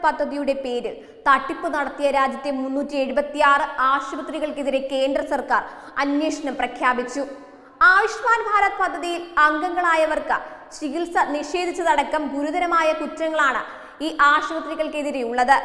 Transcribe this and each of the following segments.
പദ്ധതിയുടെ പേരിൽ തട്ടിപ്പ് നടത്തിയ രാജ്യത്തെ മുന്നൂറ്റി എഴുപത്തിയാറ് ആശുപത്രികൾക്കെതിരെ കേന്ദ്ര സർക്കാർ അന്വേഷണം പ്രഖ്യാപിച്ചു ആയുഷ്മാൻ ഭാരത് പദ്ധതിയിൽ അംഗങ്ങളായവർക്ക് ചികിത്സ നിഷേധിച്ചതടക്കം ഗുരുതരമായ കുറ്റങ്ങളാണ് ഈ ആശുപത്രികൾക്കെതിരെയുള്ളത്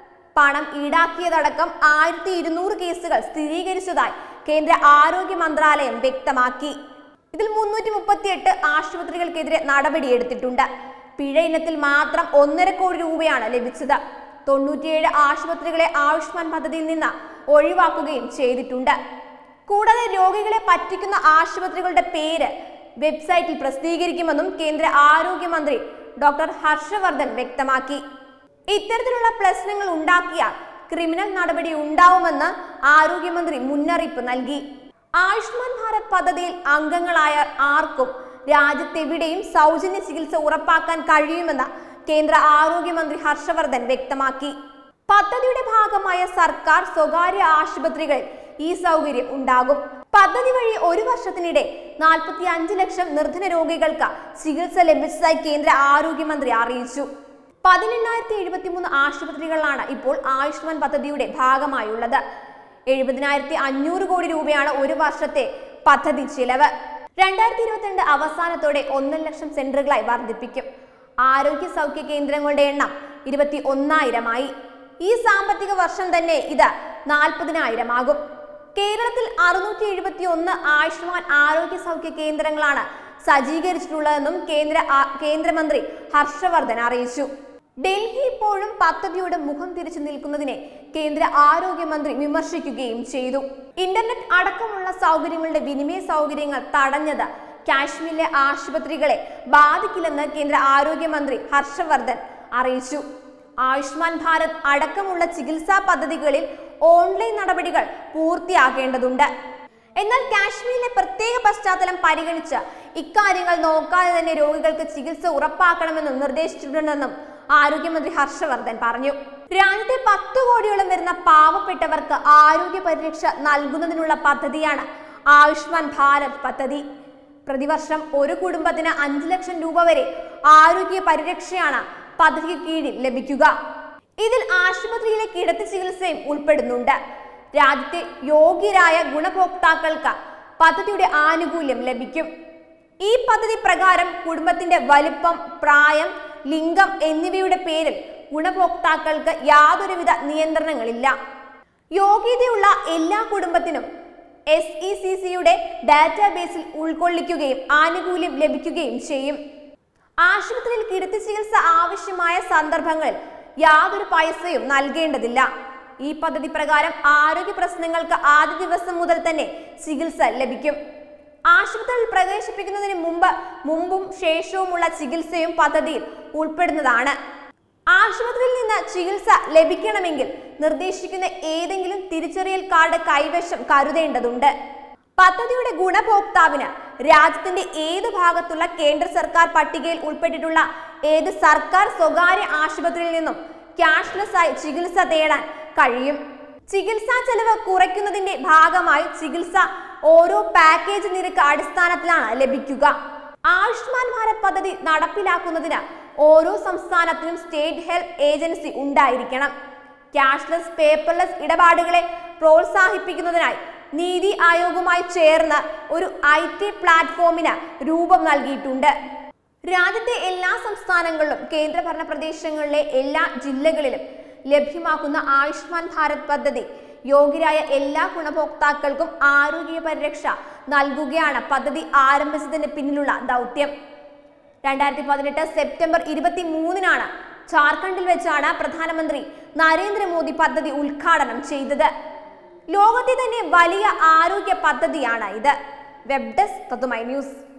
പണം ഈടാക്കിയതടക്കം ആയിരത്തി ഇരുന്നൂറ് കേസുകൾ സ്ഥിരീകരിച്ചതായി കേന്ദ്ര ആരോഗ്യ മന്ത്രാലയം വ്യക്തമാക്കി ഇതിൽ മുന്നൂറ്റി മുപ്പത്തിയെട്ട് ആശുപത്രികൾക്കെതിരെ നടപടിയെടുത്തിട്ടുണ്ട് പിഴ ഇനത്തിൽ മാത്രം ഒന്നര കോടി രൂപയാണ് ലഭിച്ചത് തൊണ്ണൂറ്റിയേഴ് ആശുപത്രികളെ ആയുഷ്മാൻ പദ്ധതിയിൽ നിന്ന് ഒഴിവാക്കുകയും ചെയ്തിട്ടുണ്ട് കൂടാതെ രോഗികളെ പറ്റിക്കുന്ന ആശുപത്രികളുടെ പേര് വെബ്സൈറ്റിൽ പ്രസിദ്ധീകരിക്കുമെന്നും കേന്ദ്ര ആരോഗ്യമന്ത്രി ഡോക്ടർ ഹർഷവർദ്ധൻ വ്യക്തമാക്കി ഇത്തരത്തിലുള്ള പ്രശ്നങ്ങൾ ഉണ്ടാക്കിയാൽ ക്രിമിനൽ നടപടി ഉണ്ടാവുമെന്ന് ആരോഗ്യമന്ത്രി മുന്നറിയിപ്പ് നൽകി ആയുഷ്മാൻ ഭാരത് പദ്ധതിയിൽ അംഗങ്ങളായ ആർക്കും രാജ്യത്തെവിടെയും സൗജന്യ ചികിത്സ ഉറപ്പാക്കാൻ കഴിയുമെന്ന് കേന്ദ്ര ആരോഗ്യമന്ത്രി ഹർഷവർദ്ധൻ വ്യക്തമാക്കി പദ്ധതിയുടെ ഭാഗമായ സർക്കാർ സ്വകാര്യ ആശുപത്രികളിൽ ഈ സൗകര്യം ഉണ്ടാകും പദ്ധതി വഴി ഒരു വർഷത്തിനിടെ നാൽപ്പത്തി അഞ്ച് ലക്ഷം നിർധന രോഗികൾക്ക് ചികിത്സ ലഭിച്ചതായി കേന്ദ്ര ആരോഗ്യമന്ത്രി അറിയിച്ചു പതിനെണ്ണായിരത്തി എഴുപത്തിമൂന്ന് ആശുപത്രികളിലാണ് ഇപ്പോൾ ആയുഷ്മാൻ പദ്ധതിയുടെ ഭാഗമായുള്ളത് എഴുപതിനായിരത്തി അഞ്ഞൂറ് കോടി രൂപയാണ് ഒരു വർഷത്തെ പദ്ധതി ചിലവ് രണ്ടായിരത്തി ഇരുപത്തിരണ്ട് അവസാനത്തോടെ ഒന്നര ലക്ഷം സെന്ററുകളായി വർദ്ധിപ്പിക്കും ആരോഗ്യ സൗഖ്യ കേന്ദ്രങ്ങളുടെ എണ്ണം ഇരുപത്തി ഒന്നായിരമായി ഈ സാമ്പത്തിക വർഷം തന്നെ ഇത് നാൽപ്പതിനായിരമാകും കേരളത്തിൽ അറുന്നൂറ്റി എഴുപത്തി ഒന്ന് ആയുഷ്മാൻ ആരോഗ്യ സൗഖ്യ കേന്ദ്രങ്ങളാണ് സജ്ജീകരിച്ചിട്ടുള്ളതെന്നും കേന്ദ്ര ആ- കേന്ദ്രമന്ത്രി ഹർഷവർദ്ധൻ അറിയിച്ചു ഡൽഹി ഇപ്പോഴും പദ്ധതിയുടെ മുഖം തിരിച്ചു നിൽക്കുന്നതിനെ കേന്ദ്ര ആരോഗ്യമന്ത്രി വിമർശിക്കുകയും ചെയ്തു ഇന്റർനെറ്റ് അടക്കമുള്ള സൗകര്യങ്ങളുടെ വിനിമയ സൗകര്യങ്ങൾ തടഞ്ഞത് കാശ്മീരിലെ ആശുപത്രികളെ ബാധിക്കില്ലെന്ന് കേന്ദ്ര ആരോഗ്യമന്ത്രി ഹർഷവർദ്ധൻ അറിയിച്ചു ആയുഷ്മാൻ ഭാരത് അടക്കമുള്ള ചികിത്സാ പദ്ധതികളിൽ ഓൺലൈൻ നടപടികൾ പൂർത്തിയാക്കേണ്ടതുണ്ട് എന്നാൽ കാശ്മീരിലെ പ്രത്യേക പശ്ചാത്തലം പരിഗണിച്ച് ഇക്കാര്യങ്ങൾ നോക്കാതെ തന്നെ രോഗികൾക്ക് ചികിത്സ ഉറപ്പാക്കണമെന്നും നിർദ്ദേശിച്ചിട്ടുണ്ടെന്നും ആരോഗ്യമന്ത്രി ഹർഷവർദ്ധൻ പറഞ്ഞു രാജ്യത്തെ പത്ത് കോടിയോളം വരുന്ന പാവപ്പെട്ടവർക്ക് ആരോഗ്യ പരിരക്ഷ നൽകുന്നതിനുള്ള പദ്ധതിയാണ് ആയുഷ്മാൻ ഭാരത് പദ്ധതി പ്രതിവർഷം ഒരു കുടുംബത്തിന് അഞ്ച് ലക്ഷം രൂപ വരെ ആരോഗ്യ പരിരക്ഷയാണ് പദ്ധതിക്ക് കീഴിൽ ലഭിക്കുക ഇതിൽ ആശുപത്രിയിലെ കിടത്തി ചികിത്സയും ഉൾപ്പെടുന്നുണ്ട് രാജ്യത്തെ യോഗ്യരായ ഗുണഭോക്താക്കൾക്ക് പദ്ധതിയുടെ ആനുകൂല്യം ലഭിക്കും ഈ പദ്ധതി പ്രകാരം കുടുംബത്തിന്റെ വലിപ്പം പ്രായം ലിംഗം എന്നിവയുടെ പേരിൽ ഗുണഭോക്താക്കൾക്ക് യാതൊരുവിധ നിയന്ത്രണങ്ങളില്ല യോഗ്യതയുള്ള എല്ലാ കുടുംബത്തിനും എസ് ഇ സി സിയുടെ ഡാറ്റാബേസിൽ ഉൾക്കൊള്ളിക്കുകയും ആനുകൂല്യം ലഭിക്കുകയും ചെയ്യും ആശുപത്രിയിൽ കിടത്തി ചികിത്സ ആവശ്യമായ സന്ദർഭങ്ങളിൽ യാതൊരു പൈസയും നൽകേണ്ടതില്ല ഈ പദ്ധതി പ്രകാരം ആരോഗ്യ പ്രശ്നങ്ങൾക്ക് ആദ്യ ദിവസം മുതൽ തന്നെ ചികിത്സ ലഭിക്കും ആശുപത്രിയിൽ പ്രവേശിപ്പിക്കുന്നതിന് മുമ്പ് മുമ്പും ശേഷവുമുള്ള ചികിത്സയും പദ്ധതിയിൽ ഉൾപ്പെടുന്നതാണ് ആശുപത്രിയിൽ നിന്ന് ചികിത്സ ലഭിക്കണമെങ്കിൽ നിർദ്ദേശിക്കുന്ന ഏതെങ്കിലും തിരിച്ചറിയൽ കാർഡ് കൈവശം കരുതേണ്ടതുണ്ട് പദ്ധതിയുടെ ഗുണഭോക്താവിന് രാജ്യത്തിന്റെ ഏത് ഭാഗത്തുള്ള കേന്ദ്ര സർക്കാർ പട്ടികയിൽ ഉൾപ്പെട്ടിട്ടുള്ള ഏത് സർക്കാർ സ്വകാര്യ ആശുപത്രിയിൽ നിന്നും ക്യാഷ്ലെസ് ആയി ചികിത്സ തേടാൻ കഴിയും ചികിത്സാ ചെലവ് കുറയ്ക്കുന്നതിന്റെ ഭാഗമായി ചികിത്സ ഓരോ പാക്കേജ് നിരക്ക് അടിസ്ഥാനത്തിലാണ് ലഭിക്കുക ആയുഷ്മാൻ ഭാരത് പദ്ധതി നടപ്പിലാക്കുന്നതിന് ഓരോ സംസ്ഥാനത്തിനും സ്റ്റേറ്റ് ഹെൽത്ത് ഏജൻസി ഉണ്ടായിരിക്കണം ക്യാഷ്ലെസ് പേപ്പർലെസ് ഇടപാടുകളെ പ്രോത്സാഹിപ്പിക്കുന്നതിനായി നീതി ആയോഗുമായി ചേർന്ന് ഒരു ഐ ടി പ്ലാറ്റ്ഫോമിന് രൂപം നൽകിയിട്ടുണ്ട് രാജ്യത്തെ എല്ലാ സംസ്ഥാനങ്ങളിലും കേന്ദ്രഭരണ പ്രദേശങ്ങളിലെ എല്ലാ ജില്ലകളിലും ലഭ്യമാക്കുന്ന ആയുഷ്മാൻ ഭാരത് പദ്ധതി യോഗ്യരായ എല്ലാ ഗുണഭോക്താക്കൾക്കും ആരോഗ്യ പരിരക്ഷ നൽകുകയാണ് പദ്ധതി ആരംഭിച്ചതിന് പിന്നിലുള്ള ദൗത്യം രണ്ടായിരത്തി പതിനെട്ട് സെപ്റ്റംബർ ഇരുപത്തി മൂന്നിനാണ് ജാർഖണ്ഡിൽ വെച്ചാണ് പ്രധാനമന്ത്രി നരേന്ദ്രമോദി പദ്ധതി ഉദ്ഘാടനം ചെയ്തത് ലോകത്തെ തന്നെ വലിയ ആരോഗ്യ പദ്ധതിയാണ് ഇത് വെബ് ഡെസ്ക് തത്തുമൈ ന്യൂസ്